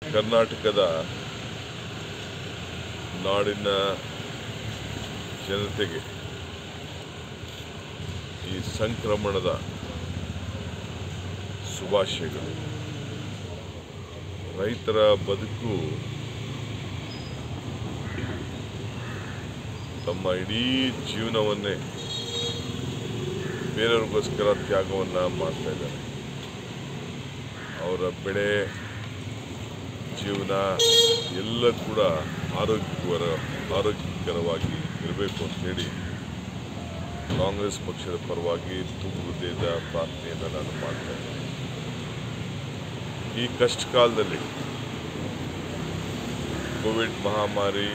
ಕರ್ನಾಟಕದ ನಾಡಿನ ಜನತೆಗೆ ಈ ಸಂಕ್ರಮಣದ ಶುಭಾಶಯಗಳು ರೈತರ ಬದುಕು ತಮ್ಮ ಇಡೀ ಜೀವನವನ್ನೇ ಬೇರೆಯವ್ರಿಗೋಸ್ಕರ ತ್ಯಾಗವನ್ನು ಮಾಡ್ತಾ ಇದ್ದಾರೆ ಅವರ ಬೆಳೆ ಜೀವನ ಎಲ್ಲ ಕೂಡ ಆರೋಗ್ಯಕರ ಆರೋಗ್ಯಕರವಾಗಿ ಇರಬೇಕು ಅಂತೇಳಿ ಕಾಂಗ್ರೆಸ್ ಪಕ್ಷದ ಪರವಾಗಿ ತುಂಬ ಹೃದಯದ ಪ್ರಾರ್ಥನೆಯನ್ನು ನಾನು ಮಾಡ್ತಾ ಇದ್ದೇನೆ ಈ ಕಷ್ಟ ಕಾಲದಲ್ಲಿ ಕೋವಿಡ್ ಮಹಾಮಾರಿ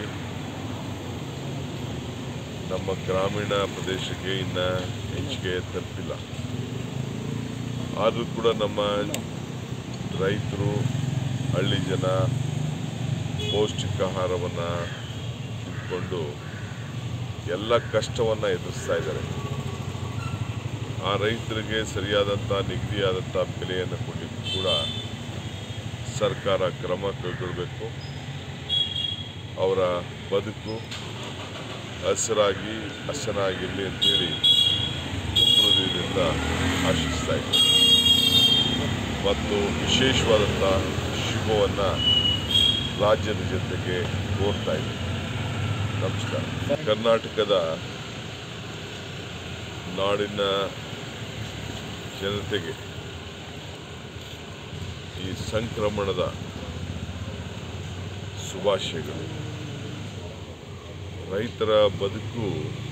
ನಮ್ಮ ಗ್ರಾಮೀಣ ಪ್ರದೇಶಕ್ಕೆ ಇನ್ನು ಹೆಚ್ಚಿಗೆ ತಲುಪಿಲ್ಲ ಆದರೂ ಕೂಡ ನಮ್ಮ ರೈತರು ಹಳ್ಳಿ ಜನ ಪೌಷ್ಟಿಕ ಆಹಾರವನ್ನು ತಿಂದ್ಕೊಂಡು ಎಲ್ಲ ಕಷ್ಟವನ್ನು ಎದುರಿಸ್ತಾ ಇದ್ದಾರೆ ಆ ರೈತರಿಗೆ ಸರಿಯಾದಂಥ ನಿಗದಿಯಾದಂಥ ಬೆಲೆಯನ್ನು ಕೊಡಲಿಕ್ಕೂ ಕೂಡ ಸರ್ಕಾರ ಕ್ರಮ ಕೈಗೊಳ್ಳಬೇಕು ಅವರ ಬದುಕು ಹಸಿರಾಗಿ ಹಸನಾಗಿರಲಿ ಅಂತೇಳಿ ತುಂಬ ಹೃದಯದಿಂದ ಆಶಿಸ್ತಾ ಇದ್ದೀನಿ ಮತ್ತು ವಿಶೇಷವಾದಂಥ ಶುಭವನ್ನು ರಾಜ್ಯದ ಜನತೆಗೆ ಕೋರ್ತಾ ಇದ್ದೀನಿ ನಮಸ್ಕಾರ ಕರ್ನಾಟಕದ ನಾಡಿನ ಜನತೆಗೆ ಈ ಸಂಕ್ರಮಣದ ಶುಭಾಶಯಗಳು ರೈತರ ಬದುಕು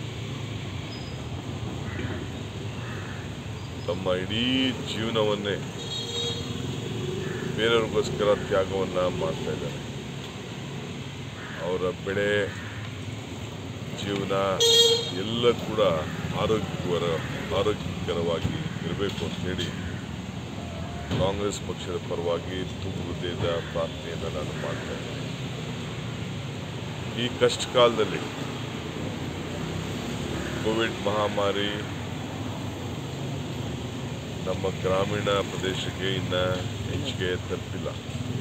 ತಮ್ಮ ಇಡೀ ಜೀವನವನ್ನೇ ಬೇರೆಯವ್ರಿಗೋಸ್ಕರ ತ್ಯಾಗವನ್ನು ಮಾಡ್ತಾ ಇದ್ದಾರೆ ಅವರ ಬೆಳೆ ಜೀವನ ಎಲ್ಲ ಕೂಡ ಆರೋಗ್ಯಕರ ಆರೋಗ್ಯಕರವಾಗಿ ಇರಬೇಕು ಅಂತೇಳಿ ಕಾಂಗ್ರೆಸ್ ಪಕ್ಷದ ಪರವಾಗಿ ತುಂಬ ಹೃದಯದ ಪ್ರಾರ್ಥನೆಯನ್ನು ನಾನು ಮಾಡ್ತಾ ಇದ್ದೇನೆ ಈ ಕಷ್ಟ ಕಾಲದಲ್ಲಿ ಕೋವಿಡ್ ಮಹಾಮಾರಿ ನಮ್ಮ ಗ್ರಾಮೀಣ ಪ್ರದೇಶಕ್ಕೆ ಇನ್ನು ಹೆಚ್ಚಿಗೆ ತಲುಪಿಲ್ಲ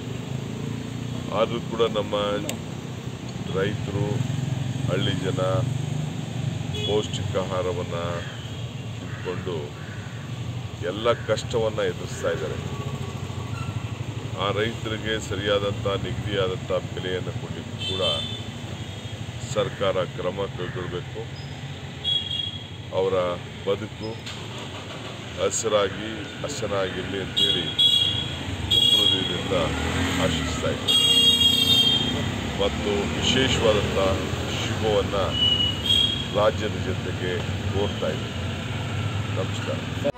ಆದರೂ ಕೂಡ ನಮ್ಮ ರೈತರು ಹಳ್ಳಿ ಜನ ಪೌಷ್ಟಿಕ ಆಹಾರವನ್ನು ತಿಂದ್ಕೊಂಡು ಎಲ್ಲ ಕಷ್ಟವನ್ನು ಎದುರಿಸ್ತಾ ಇದ್ದಾರೆ ಆ ರೈತರಿಗೆ ಸರಿಯಾದಂಥ ನಿಗದಿಯಾದಂಥ ಬೆಲೆಯನ್ನು ಕೊಡಲಿಕ್ಕೂ ಕೂಡ ಸರ್ಕಾರ ಕ್ರಮ ಕೈಗೊಳ್ಳಬೇಕು ಅವರ ಬದುಕು ಹಸಿರಾಗಿ ಹಸನಾಗಿರಲಿ ಅಂತೇಳಿ ತುಂಬ ಹೃದಯದಿಂದ ಆಶಿಸ್ತಾ ಇದ್ದೀನಿ ಮತ್ತು ವಿಶೇಷವಾದಂಥ ಶುಭವನ್ನು ರಾಜ್ಯದ ಜನತೆಗೆ ಕೋರ್ತಾ ಇದ್ದೀನಿ ನಮಸ್ಕಾರ